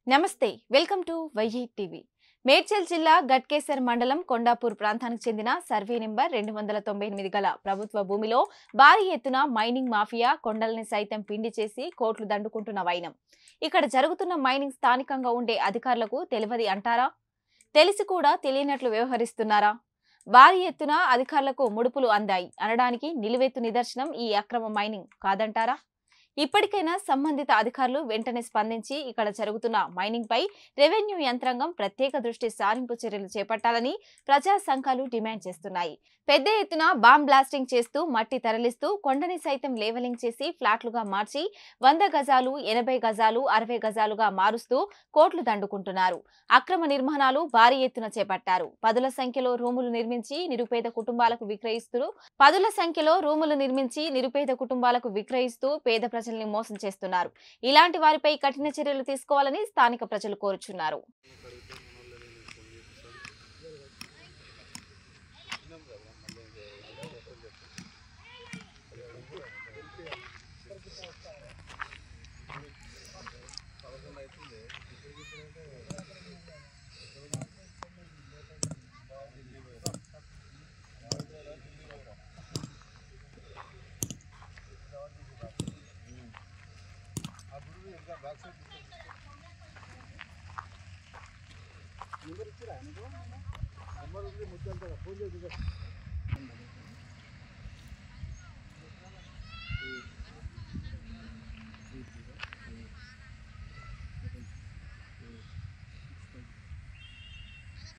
నమస్తే welcome to వైహీ TV Medchal జిల్లా గట్కేసర్ మండలం కొండాపూర్ ప్రాంతానికి చెందిన సర్వే నెంబర్ రెండు వందల తొంభై ఎనిమిది గల ప్రభుత్వ భూమిలో భారీ ఎత్తున మైనింగ్ మాఫియా కొండల్ని సైతం పిండి చేసి కోట్లు దండుకుంటున్న వైనం ఇక్కడ జరుగుతున్న మైనింగ్ స్థానికంగా ఉండే అధికారులకు తెలియదు అంటారా తెలిసి కూడా తెలియనట్లు వ్యవహరిస్తున్నారా భారీ ఎత్తున అధికారులకు ముడుపులు అందాయి అనడానికి నిలువెత్తు నిదర్శనం ఈ అక్రమ మైనింగ్ కాదంటారా ఇప్పటికైనా సంబంధిత అధికారులు వెంటనే స్పందించి ఇక్కడ జరుగుతున్న మైనింగ్ పై రెవెన్యూ యంత్రాంగం ప్రత్యేక దృష్టి సారింపు చర్యలు చేపట్టాలని ప్రజా సంఘాలు డిమాండ్ చేస్తున్నాయి పెద్ద ఎత్తున బాంబ్ బ్లాస్టింగ్ చేస్తూ మట్టి తరలిస్తూ కొండని సైతం లేవలింగ్ చేసి ఫ్లాట్లుగా మార్చి వంద గజాలు ఎనభై గజాలు అరవై గజాలుగా మారుస్తూ కోట్లు దండుకుంటున్నారు అక్రమ నిర్మాణాలు భారీ ఎత్తున చేపట్టారు పదుల సంఖ్యలో రూములు నిర్మించి నిరుపేద కుటుంబాలకు విక్రయిస్తూ పదుల సంఖ్యలో రూములు నిర్మించి నిరుపేద కుటుంబాలకు విక్రయిస్తూ పేద ప్రజల్ని మోసం చేస్తున్నారు ఇలాంటి వారిపై కఠిన చర్యలు తీసుకోవాలని స్థానిక ప్రజలు కోరుచున్నారు